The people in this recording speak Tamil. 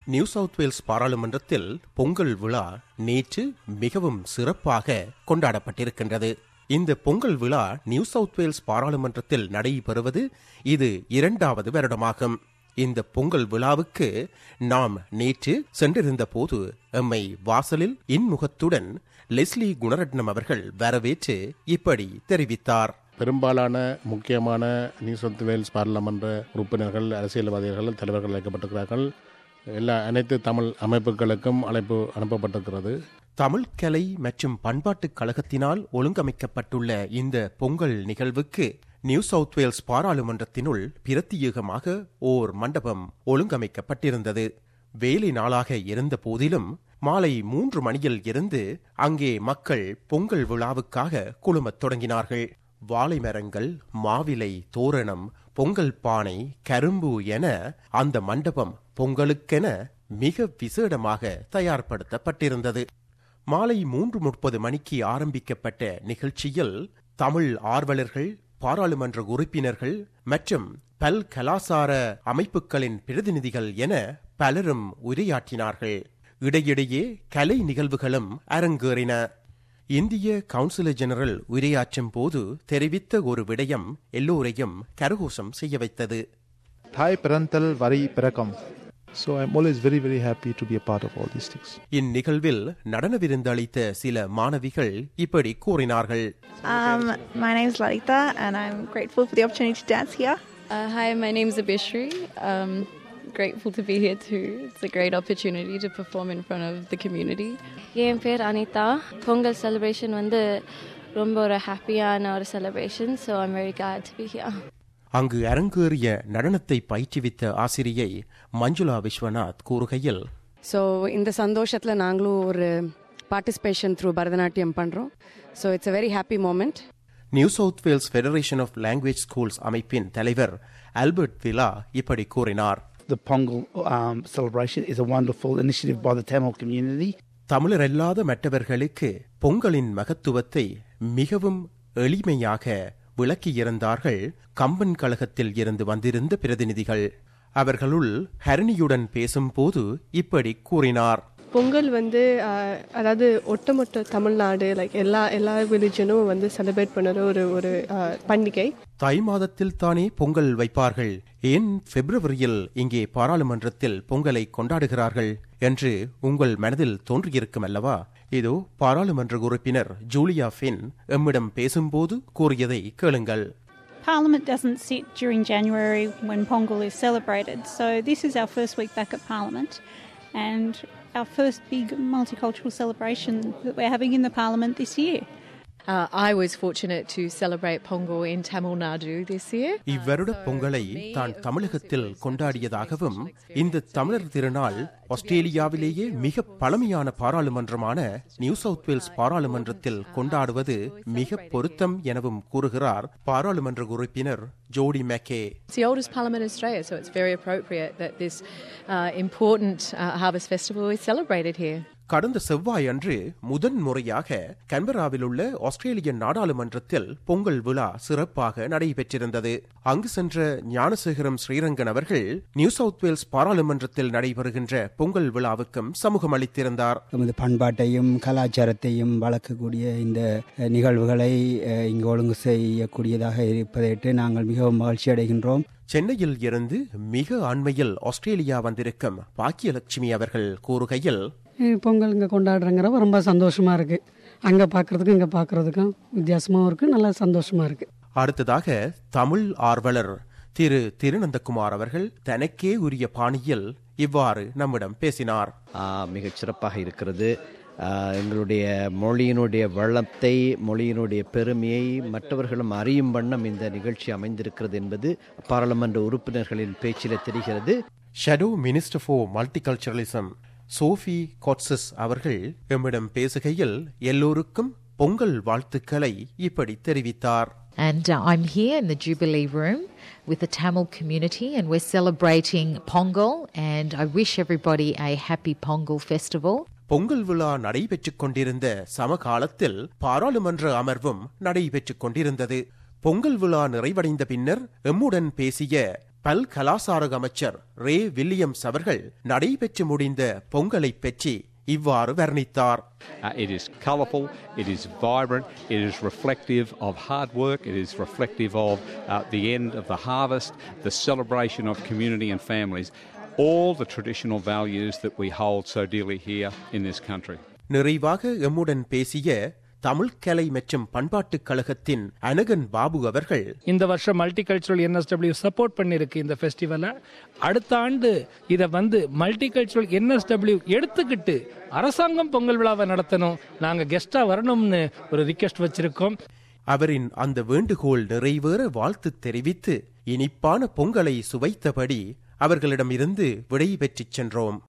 நியூ சவுத் வேல்ஸ் பாராளுமன்றத்தில் பொங்கல் விழா நேற்று மிகவும் சிறப்பாக கொண்டாடப்பட்டிருக்கின்றது இந்த பொங்கல் விழா நியூ சவுத் வேல்ஸ் பாராளுமன்றத்தில் நடைபெறுவது இது இரண்டாவது வருடமாகும் இந்த பொங்கல் விழாவுக்கு நாம் நேற்று சென்றிருந்த போது எம்மை வாசலில் இன்முகத்துடன் லெஸ்லி குணரட்னம் அவர்கள் வரவேற்று இப்படி தெரிவித்தார் பெரும்பாலான முக்கியமான நியூ சவுத் வேல்ஸ் பாராளுமன்ற உறுப்பினர்கள் அரசியல்வாதிகள் தலைவர்கள் அழைக்கப்பட்டிருக்கிறார்கள் எல்லா அனைத்து தமிழ் அமைப்புகளுக்கும் அழைப்பு அனுப்பப்பட்டிருக்கிறது தமிழ் கலை மற்றும் பண்பாட்டுக் கழகத்தினால் ஒழுங்கமைக்கப்பட்டுள்ள இந்த பொங்கல் நிகழ்வுக்கு நியூ சவுத் வேல்ஸ் பாராளுமன்றத்தினுள் பிரத்தியேகமாக ஓர் மண்டபம் ஒழுங்கமைக்கப்பட்டிருந்தது வேலை நாளாக இருந்த போதிலும் மாலை மூன்று மணியில் இருந்து அங்கே மக்கள் பொங்கல் விழாவுக்காக குழுமத் தொடங்கினார்கள் வாழை மரங்கள் மாவிலை தோரணம் பொங்கல் பானை கரும்பு என அந்த மண்டபம் பொங்கலுக்கென மிக விசேடமாக தயார்படுத்தப்பட்டிருந்தது மாலை மூன்று முப்பது மணிக்கு ஆரம்பிக்கப்பட்ட நிகழ்ச்சியில் தமிழ் ஆர்வலர்கள் பாராளுமன்ற உறுப்பினர்கள் மற்றும் பல் கலாசார அமைப்புகளின் பிரதிநிதிகள் என பலரும் உரையாற்றினார்கள் இடையிடையே கலை நிகழ்வுகளும் அரங்கேறின இந்திய கவுன்சிலர் ஜெனரல் உரையாற்றும் போது தெரிவித்த ஒரு விடயம் எல்லோரையும் கரகோஷம் செய்ய வைத்தது Thai parental vari perakam. So I'm always very, very happy to be a part of all these things. இந்நிகழ்வில் நடன விருந்தளித்த சில மாணவிகள் இப்படி கூறினார்கள் Um, my name is Lalita, and I'm grateful for the opportunity to dance here. Uh, hi, my name's Abishri. Um, grateful to be here too. It's a great opportunity to perform in front of the community. என் பேர் அனிதா பொங்கல் செலிப்ரேஷன் வந்து ரொம்ப ஒரு ஹாப்பியான ஒரு celebration so I'm very glad to be here அங்கு அரங்கேறிய நடனத்தை பயிற்றுவித்த ஆசிரியை மஞ்சுளா விஸ்வநாத் கூறுகையில் ஸோ இந்த சந்தோஷத்தில் நாங்களும் ஒரு பார்ட்டிசிபேஷன் த்ரூ பரதநாட்டியம் பண்ணுறோம் so it's a very happy moment New South Wales Federation of Language Schools அமைப்பின் தலைவர் ஆல்பர்ட் விலா இப்படி கூறினார் The Pongal um, celebration is a wonderful initiative by the Tamil community. தமிழரல்லாத மற்றவர்களுக்கு பொங்கலின் மகத்துவத்தை மிகவும் எளிமையாக விளக்கியிருந்தார்கள் கம்பன் கழகத்தில் இருந்து வந்திருந்த பிரதிநிதிகள் அவர்களுள் ஹரணியுடன் பேசும்போது இப்படி கூறினார் பொங்கல் வந்து ஆஹ், அதாவது ஒட்டுமொத்த தமிழ்நாடு லைக் எல்லா எல்லா ரிலிஜனும் வந்து செலிப்ரேட் பண்ணுற ஒரு ஒரு ஆஹ், பண்டிகை தை மாதத்தில் தானே பொங்கல் வைப்பார்கள் ஏன் பிப்ரவரியில் இங்கே பாராளுமன்றத்தில் பொங்கலை கொண்டாடுகிறார்கள் என்று உங்கள் மனதில் தோன்றியிருக்கும் அல்லவா இதோ பாராளுமன்ற உறுப்பினர் ஜூலியா ஃபின் எம்மிடம் பேசும்போது கூறியதை கேளுங்கள் Parliament doesn't sit during January when Pongal is celebrated, so this is our first week back at Parliament and our first big multicultural celebration that we're having in the Parliament this year. Uh, I was fortunate to celebrate Pongal in Tamil Nadu this year. இவ்வருட பொங்கலை தான் தமிழகத்தில் கொண்டாடியதாகவும் இந்த தமிழர் திருநாள் ஆஸ்திரேலியாவிலேயே மிக பழமையான பாராளுமன்றமான நியூ சவுத் வேல்ஸ் பாராளுமன்றத்தில் கொண்டாடுவது மிக பொருத்தம் எனவும் கூறுகிறார் பாராளுமன்ற உறுப்பினர் ஜோடி மேக்கே It's the oldest parliament in Australia, so it's very appropriate that this uh, important uh, harvest festival is celebrated here. கடந்த செவ்வாய் அன்று முதன் முறையாக கன்பராவில் உள்ள ஆஸ்திரேலிய நாடாளுமன்றத்தில் பொங்கல் விழா சிறப்பாக நடைபெற்றிருந்தது அங்கு சென்ற ஞானசேகரம் ஸ்ரீரங்கன் அவர்கள் நியூ சவுத் வேல்ஸ் பாராளுமன்றத்தில் நடைபெறுகின்ற பொங்கல் விழாவுக்கும் சமூகம் அளித்திருந்தார் நமது பண்பாட்டையும் கலாச்சாரத்தையும் வளர்க்கக்கூடிய இந்த அஹ், நிகழ்வுகளை அஹ், இங்கு ஒழுங்கு செய்யக்கூடியதாக இருப்பதையிட்டு நாங்கள் மிகவும் மகிழ்ச்சி அடைகின்றோம் சென்னையில் இருந்து மிக அண்மையில் ஆஸ்திரேலியா வந்திருக்கும் பாக்கியலட்சுமி அவர்கள் கூறுகையில் பொங்கல் இங்கே கொண்டாடுறங்கிறப்ப ரொம்ப சந்தோஷமாக இருக்குது அங்கே பார்க்குறதுக்கும் இங்கே பார்க்குறதுக்கும் வித்தியாசமாகவும் இருக்குது நல்லா சந்தோஷமாக இருக்குது அடுத்ததாக தமிழ் ஆர்வலர் திரு திருநந்தகுமார் அவர்கள் தனக்கே உரிய பாணியில் இவ்வாறு நம்மிடம் பேசினார் மிகச் சிறப்பாக இருக்கிறது ஆஹ், எங்களுடைய மொழியினுடைய வளத்தை மொழியினுடைய பெருமையை மற்றவர்களும் அறியும் வண்ணம் இந்த நிகழ்ச்சி அமைந்திருக்கிறது என்பது பாராளுமன்ற உறுப்பினர்களின் பேச்சில் தெரிகிறது shadow minister for multiculturalism Sophie Cotsis அவர்கள் எம்மிடம் பேசுகையில் எல்லோருக்கும் பொங்கல் வாழ்த்துக்களை இப்படி தெரிவித்தார் And uh, I'm here in the Jubilee Room with the Tamil community, and we're celebrating Pongal. And I wish everybody a happy Pongal festival. Pongal விழா நடைபெற்றுக் கொண்டிருந்த சமகாலத்தில் பாராளுமன்ற அமர்வும் நடைபெற்றுக் கொண்டிருந்தது பொங்கல் விழா நிறைவடைந்த பின்னர் எம்முடன் பேசிய பல் கலாசார அமைச்சர் ரே வில்லியம்ஸ் அவர்கள் நடைபெற்று முடிந்த பொங்கலை பற்றி இவ்வாறு வர்ணித்தார் Uh, it is colourful, it is vibrant, it is reflective of hard work, it is reflective of uh, the end of the harvest, the celebration of community and families, all the traditional values that we hold so dearly here in this country. நிறைவாக எம்முடன் பேசிய தமிழ் கலை மற்றும் பண்பாட்டுக் கழகத்தின் அனகன் பாபு அவர்கள் இந்த வருஷம் மல்டி கல்ச்சுரல் என்எஸ்டபிள்யூ சப்போர்ட் பண்ணிருக்கு இந்த ஃபெஸ்டிவலை அடுத்த ஆண்டு இதை வந்து மல்டி கல்ச்சுரல் என்எஸ்டபிள்யூ எடுத்துக்கிட்டு அரசாங்கம் பொங்கல் விழாவை நடத்தணும் நாங்கள் கெஸ்டாக வரணும்னு ஒரு ரிக்வெஸ்ட் வச்சிருக்கோம் அவரின் அந்த வேண்டுகோள் நிறைவேற வாழ்த்து தெரிவித்து இனிப்பான பொங்கலை சுவைத்தபடி அவர்களிடமிருந்து விடை பெற்றுச் சென்றோம்